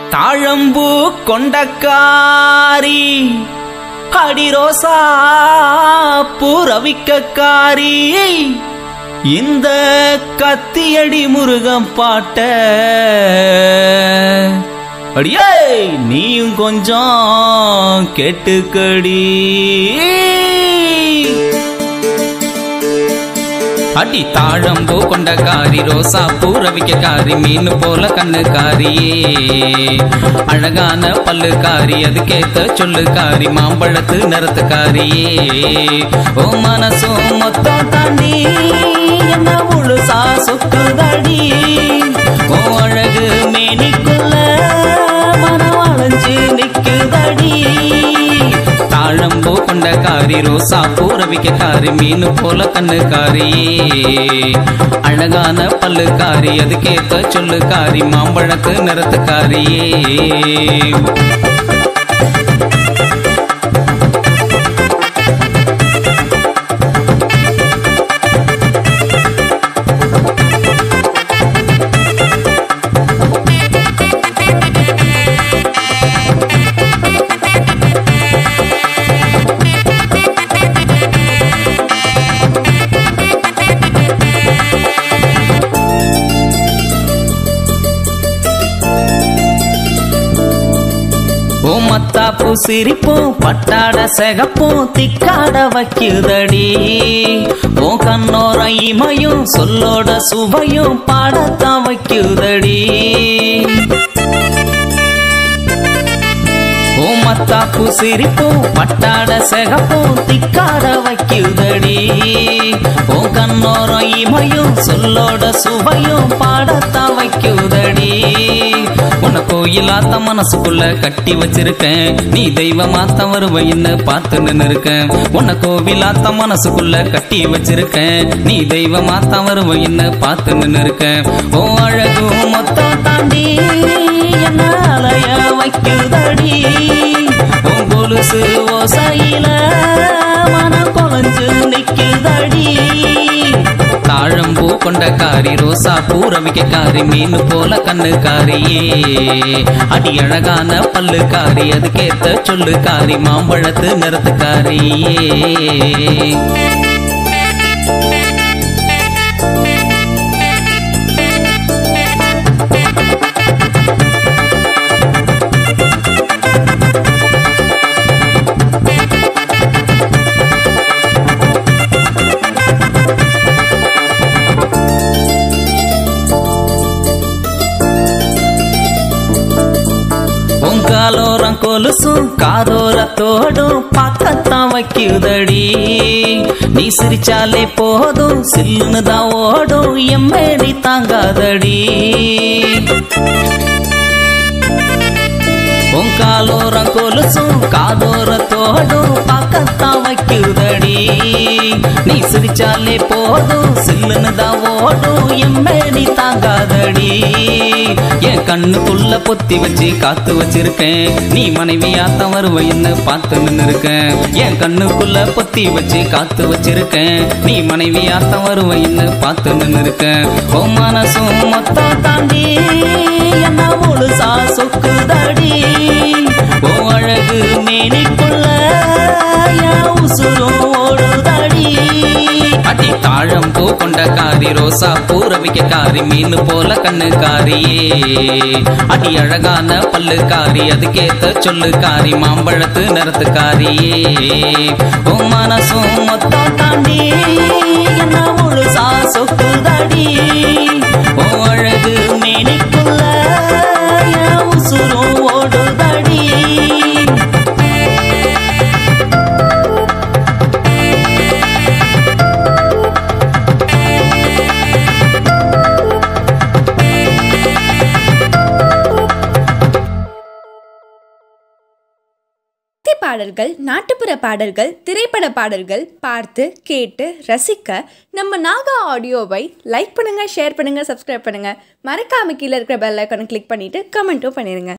தாழம்பூ கொண்டக்காரி அடிரோசா பூரவிக்கக்காரி இந்த கத்தியடி முருகம் பாட்ட அடியே நீயும் கொஞ்சம் கேட்டுக்கடி அடி தாழம்பூ கொண்டக்காரி ரோசா பூ ரவிக்கக்காரி மீன் போல கண்ணுக்காரியே அழகான பல்லுக்காரி அதுக்கேத்த சொல்லுக்காரி மாம்பழத்து நிறத்துக்காரியே ஓ மனசும் மொத்தம் தாண்டி என்ன முழுசா சொக்குதடி ஓ அழகு மேனிக்குள்ள மனம் அழைஞ்சு நிக்குதடி தாழம்பூ கொண்டக்காரி ரோசா பூரவிக்கக்காரி மீன் போல கண்ணுக்காரியே அழகான பல்லுக்காரி அதுக்கேத்த சொல்லுக்காரி மாம்பழத்து நிறத்துக்காரியே ஓ மத்தாப்பு சிரிப்பும் பட்டாட செகப்பும் திக்காட வைக்குதடி ஓ கண்ணோர இமையும் சொல்லோட சுவையும் பாடத்தான் வைக்குதடி ஓ மத்தாப்பு சிரிப்பும் பட்டாட செகப்பும் திக்காட வைக்குதடி ஓ கண்ணோர இமையும் சொல்லோட சுவையும் பாடத்தான் வைக்குதடி உன்னை கோயிலாத்த மனசுக்குள்ள கட்டி வச்சிருக்கேன் நீ தெய்வமாத்த வருவைன்னு பார்த்து நின்னு இருக்கேன் உன்னை கோவிலாத்த மனசுக்குள்ள கட்டி வச்சிருக்கேன் நீ தெய்வமாத்த வருவைன்னு பார்த்து நின்னு இருக்கேன் ஓ அழகு மொத்தம் தாண்டி என்ன அலைய வைக்குதடி உன் கொலுசு ஓசையில மனம் கொலைஞ்சு நிக்குதடி தாழம்பூ கொண்டக்காரி ரோசா பூரவிக்கக்காரி மீன் போல கண்ணுக்காரியே அடி அழகான பல்லுக்காரி அதுக்கேத்த சொல்லுக்காரி மாம்பழத்து நிறத்துக்காரியே பொங்காலோரம் கொலுசும் காதோரத்தோடும் பக்கத்தான் வைக்குதடி நீ சிரிச்சாலே போதும் சில்லுன்னு தான் ஓடும் எம்மேடி தாங்காதடி பொங்காலோரம் கொலுசும் காதோரத்தோடும் பக்கத்தான் வைக்குதடி நீ சிரிச்சாலே போதும் சில்லுன்னு தான் ஓடும் எம்மேடி தாங்காதடி என் கண்ணுக்குள்ள பொத்தி வச்சு காத்து வச்சிருக்கேன் நீ மனைவியாத்தான் வருவைன்னு பார்த்து நின்னு இருக்கேன் என் கண்ணுக்குள்ள பொத்தி வச்சு காத்து வச்சிருக்கேன் நீ மனைவியாத்தான் வருவைன்னு பார்த்து நின்னு இருக்கேன் ஓ மனசும் மொத்தம் தாண்டி என்ன முழுசா சொக்குதடி ஓ அழகு மேனிக்குள்ள என் உசுரும் ஓடுதடி அடி தாழம் பூ கொண்டக்காரி ரோசா பூரவிக்கக்காரி மீன் போல கண்ணுக்காரியே அடி அழகான பல்லுக்காரி அதுக்கேத்த சொல்லுக்காரி மாம்பழத்து நிறத்துக்காரியே ஓ மனசும் மொத்தம் தாண்டி என்ன முழுசா சொக்குதடி ஓ அழகு மேனிக்குள்ள என் உசுரும் ஓடுதடி பக்தி பாடல்கள் நாட்டுப்புற பாடல்கள் திரைப்பட பாடல்கள் பார்த்து கேட்டு ரசிக்க நம்ம நாகா ஆடியோவை லைக் பண்ணுங்க ஷேர் பண்ணுங்க சப்ஸ்கிரைப் பண்ணுங்க மறக்காம கீழே இருக்கிற பெல் ஐக்கானை கிளிக் பண்ணிட்டு கமெண்ட்டும் பண்ணிருங்க